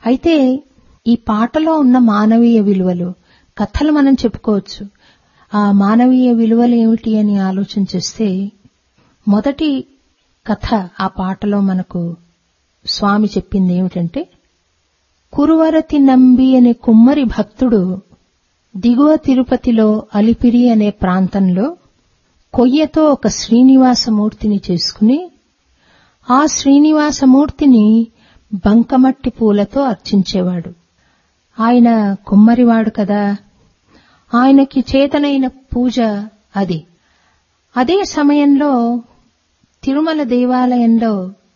అయితే ఈ పాటలో ఉన్న మానవీయ విలువలు కథలు మనం చెప్పుకోవచ్చు ఆ మానవీయ విలువలు ఏమిటి అని ఆలోచన చేస్తే మొదటి కథ ఆ పాటలో మనకు స్వామి చెప్పింది ఏమిటంటే కురువరతి నంబి అనే కుమ్మరి భక్తుడు దిగువ తిరుపతిలో అలిపిరి అనే ప్రాంతంలో కొయ్యతో ఒక శ్రీనివాసమూర్తిని చేసుకుని ఆ శ్రీనివాసమూర్తిని బంకమట్టి పూలతో అర్చించేవాడు ఆయన కుమ్మరివాడు కదా ఆయనకి చేతనైన పూజ అది అదే సమయంలో తిరుమల దేవాలయంలో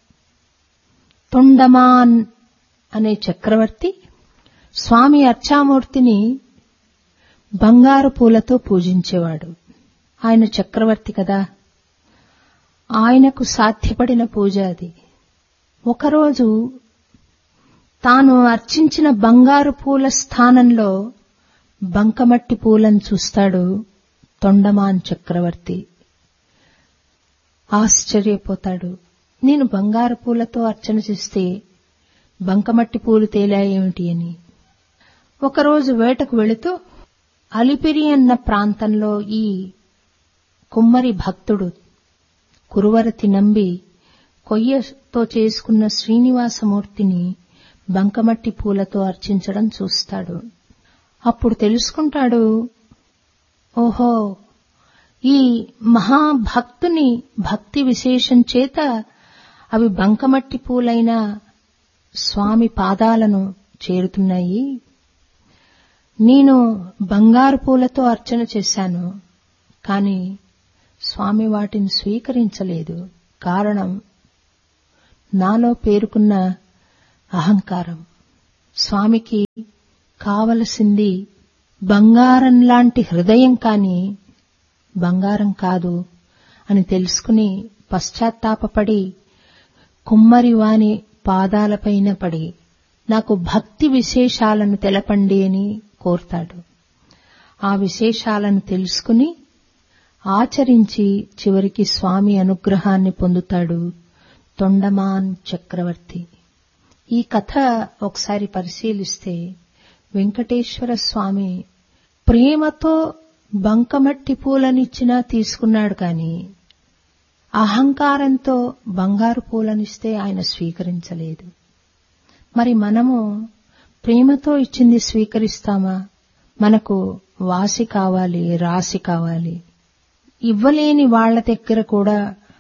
తొండమాన్ అనే చక్రవర్తి స్వామి అర్చామూర్తిని బంగారు పూలతో పూజించేవాడు ఆయన చక్రవర్తి కదా ఆయనకు సాధ్యపడిన పూజ అది ఒకరోజు తాను అర్చించిన బంగారు పూల స్థానంలో బంకమట్టి పూలను చూస్తాడు తొండమాన్ చక్రవర్తి ఆశ్చర్యపోతాడు నేను బంగారు పూలతో అర్చన చేస్తే బంకమట్టి పూలు తేలాయేమిటి అని ఒకరోజు వేటకు వెళుతూ అలిపిరి అన్న ప్రాంతంలో ఈ కుమ్మరి భక్తుడు కురువరతి నంబి కొయ్యతో చేసుకున్న శ్రీనివాసమూర్తిని బంకమట్టి పూలతో అర్చించడం చూస్తాడు అప్పుడు తెలుసుకుంటాడు ఓహో ఈ మహాభక్తుని భక్తి విశేషం చేత అవి బంకమట్టి పూలైన స్వామి పాదాలను చేరుతున్నాయి నేను బంగారు పూలతో అర్చన చేశాను కాని స్వామి వాటిని స్వీకరించలేదు కారణం నాలో పేరుకున్న అహంకారం స్వామికి కావలసింది బంగారం లాంటి హృదయం కాని బంగారం కాదు అని తెలుసుకుని పశ్చాత్తాపపడి కుమ్మరి వాని పాదాలపైన పడి నాకు భక్తి విశేషాలను తెలపండి అని కోరుతాడు ఆ విశేషాలను తెలుసుకుని ఆచరించి చివరికి స్వామి అనుగ్రహాన్ని పొందుతాడు తొండమాన్ చక్రవర్తి ఈ కథ ఒకసారి పరిశీలిస్తే వెంకటేశ్వర స్వామి ప్రేమతో బంకమట్టి పూలనిచ్చినా తీసుకున్నాడు కాని అహంకారంతో బంగారు పూలనిస్తే ఆయన స్వీకరించలేదు మరి మనము ప్రేమతో ఇచ్చింది స్వీకరిస్తామా మనకు వాసి కావాలి రాసి కావాలి ఇవ్వలేని వాళ్ల దగ్గర కూడా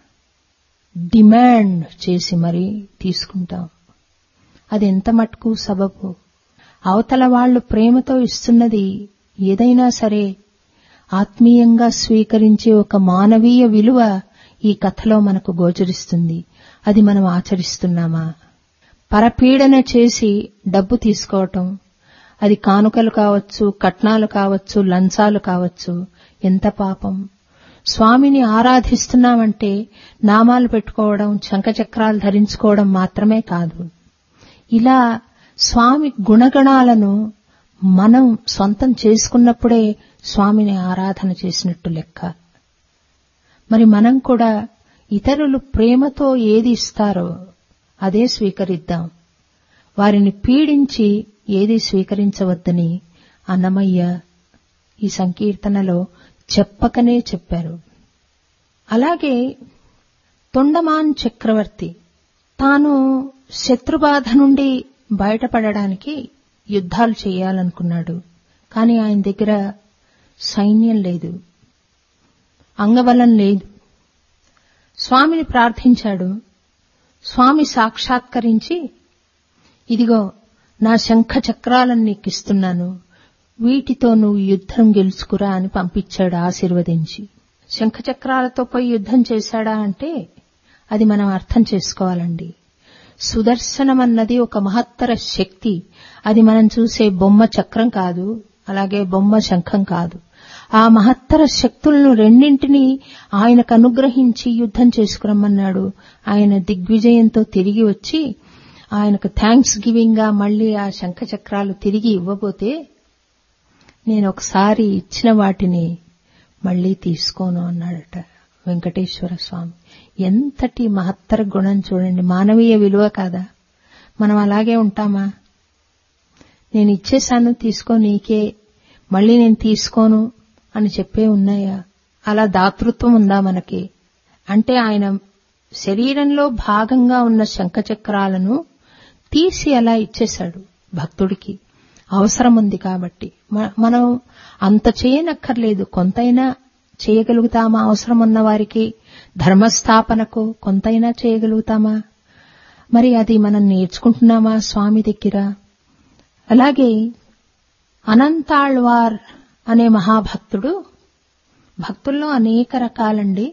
డిమాండ్ చేసి మరి తీసుకుంటాం అది ఎంత మటుకు సబబు అవతల వాళ్లు ప్రేమతో ఇస్తున్నది ఏదైనా సరే ఆత్మీయంగా స్వీకరించే ఒక మానవీయ విలువ ఈ కథలో మనకు గోచరిస్తుంది అది మనం ఆచరిస్తున్నామా పరపీడన చేసి డబ్బు తీసుకోవటం అది కానుకలు కావచ్చు కట్నాలు కావచ్చు లంచాలు కావచ్చు ఎంత పాపం స్వామిని ఆరాధిస్తున్నామంటే నామాలు పెట్టుకోవడం శంఖచక్రాలు ధరించుకోవడం మాత్రమే కాదు ఇలా స్వామి గుణగణాలను మనం సొంతం చేసుకున్నప్పుడే స్వామిని ఆరాధన చేసినట్టు లెక్క మరి మనం కూడా ఇతరులు ప్రేమతో ఏది ఇస్తారో అదే స్వీకరిద్దాం వారిని పీడించి ఏది స్వీకరించవద్దని అన్నమయ్య ఈ సంకీర్తనలో చెప్పకనే చెప్పారు అలాగే తొండమాన్ చక్రవర్తి తాను శత్రుబాధ నుండి బయటపడడానికి యుద్ధాలు చేయాలనుకున్నాడు కాని ఆయన దగ్గర సైన్యం లేదు అంగబలం లేదు స్వామిని ప్రార్థించాడు స్వామి సాక్షాత్కరించి ఇదిగో నా శంఖ చక్రాలను నీకిస్తున్నాను వీటితో నువ్వు యుద్ధం గెలుచుకురా అని పంపించాడు ఆశీర్వదించి శంఖ చక్రాలతో పోయి యుద్ధం చేశాడా అంటే అది మనం అర్థం చేసుకోవాలండి సుదర్శనం అన్నది ఒక మహత్తర శక్తి అది మనం చూసే బొమ్మ చక్రం కాదు అలాగే బొమ్మ శంఖం కాదు ఆ మహత్తర శక్తులను రెండింటినీ ఆయనకు అనుగ్రహించి యుద్ధం చేసుకురమ్మన్నాడు ఆయన దిగ్విజయంతో తిరిగి వచ్చి ఆయనకు థ్యాంక్స్ గివింగ్ గా మళ్లీ ఆ శంఖ చక్రాలు తిరిగి ఇవ్వబోతే నేను ఒకసారి ఇచ్చిన వాటిని మళ్లీ తీసుకోను అన్నాడట వెంకటేశ్వర స్వామి ఎంతటి మహత్తర గుణం చూడండి మానవీయ విలువ కాదా మనం అలాగే ఉంటామా నేను ఇచ్చేశాను తీసుకో నీకే మళ్ళీ నేను తీసుకోను అని చెప్పే ఉన్నాయా అలా దాతృత్వం ఉందా మనకి అంటే ఆయన శరీరంలో భాగంగా ఉన్న శంఖచక్రాలను తీసి అలా ఇచ్చేశాడు భక్తుడికి అవసరం ఉంది కాబట్టి మ- మనం అంత చేయనక్కర్లేదు కొంతైనా చేయగలుగుతామా అవసరం ఉన్న వారికి ధర్మస్థాపనకు కొంతైనా చేయగలుగుతామా మరి అది మనం నేర్చుకుంటున్నామా స్వామి దగ్గర అలాగే అనంతాళ్వార్ అనే మహాభక్తుడు భక్తుల్లో అనేక రకాలండి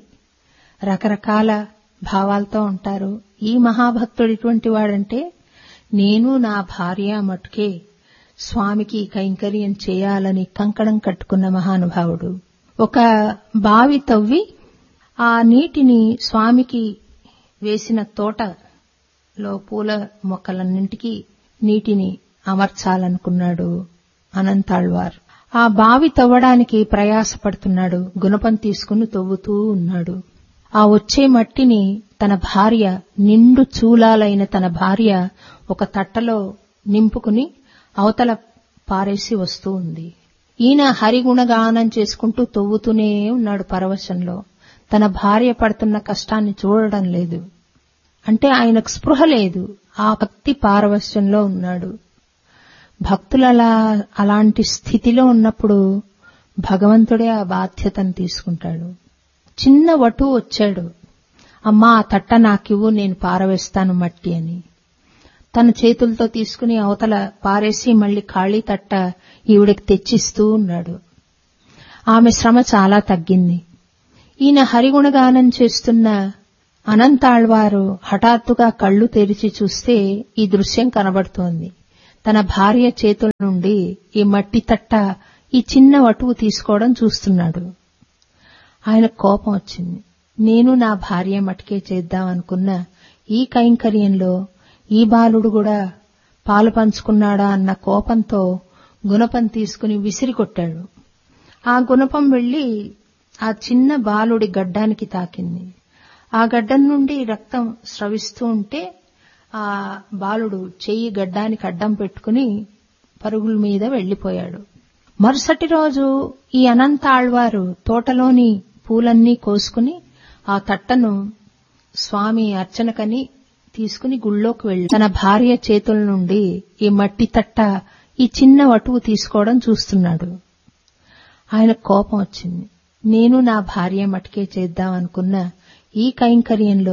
రకరకాల భావాలతో ఉంటారు ఈ మహాభక్తుడు ఎటువంటి వాడంటే నేను నా భార్య మటుకే స్వామికి కైంకర్యం చేయాలని కంకణం కట్టుకున్న మహానుభావుడు ఒక బావి తవ్వి ఆ నీటిని స్వామికి వేసిన తోటలో పూల మొక్కలన్నింటికి నీటిని అమర్చాలనుకున్నాడు అనంతాళ్వార్ ఆ బావి తవ్వడానికి ప్రయాసపడుతున్నాడు గుణపం తీసుకుని తవ్వుతూ ఉన్నాడు ఆ వచ్చే మట్టిని తన భార్య నిండు చూలాలైన తన భార్య ఒక తట్టలో నింపుకుని అవతల పారేసి వస్తూ ఉంది ఈయన హరిగుణగానం చేసుకుంటూ తవ్వుతూనే ఉన్నాడు పరవశంలో తన భార్య పడుతున్న కష్టాన్ని చూడడం లేదు అంటే ఆయనకు స్పృహ లేదు ఆ భక్తి పారవశ్యంలో ఉన్నాడు భక్తులు అలా అలాంటి స్థితిలో ఉన్నప్పుడు భగవంతుడే ఆ బాధ్యతను తీసుకుంటాడు చిన్న వటు వచ్చాడు అమ్మా ఆ తట్ట నాకివ్వు నేను పారవేస్తాను మట్టి అని తన చేతులతో తీసుకుని అవతల పారేసి మళ్ళీ ఖాళీ తట్ట ఈవిడికి తెచ్చిస్తూ ఉన్నాడు ఆమె శ్రమ చాలా తగ్గింది ఈయన హరిగుణగానం చేస్తున్న అనంతాళ్వారు హఠాత్తుగా కళ్ళు తెరిచి చూస్తే ఈ దృశ్యం కనబడుతోంది తన భార్య చేతుల నుండి ఈ మట్టి తట్ట ఈ చిన్న వటువు తీసుకోవడం చూస్తున్నాడు ఆయన కోపం వచ్చింది నేను నా భార్య మటుకే చేద్దామనుకున్న ఈ కైంకర్యంలో ఈ బాలుడు కూడా పాలు పంచుకున్నాడా అన్న కోపంతో గుణపం తీసుకుని విసిరి కొట్టాడు ఆ గుణపం వెళ్లి ఆ చిన్న బాలుడి గడ్డానికి తాకింది ఆ గడ్డం నుండి రక్తం స్రవిస్తూ ఉంటే ఆ బాలుడు చెయ్యి గడ్డానికి అడ్డం పెట్టుకుని పరుగుల మీద వెళ్లిపోయాడు మరుసటి రోజు ఈ అనంత ఆళ్వారు తోటలోని పూలన్నీ కోసుకుని ఆ తట్టను స్వామి అర్చనకని తీసుకుని గుళ్ళోకి వెళ్లి తన భార్య చేతుల నుండి ఈ మట్టి తట్ట ఈ చిన్న వటువు తీసుకోవడం చూస్తున్నాడు ఆయన కోపం వచ్చింది నేను నా భార్య మటుకే చేద్దామనుకున్న ఈ కైంకర్యంలో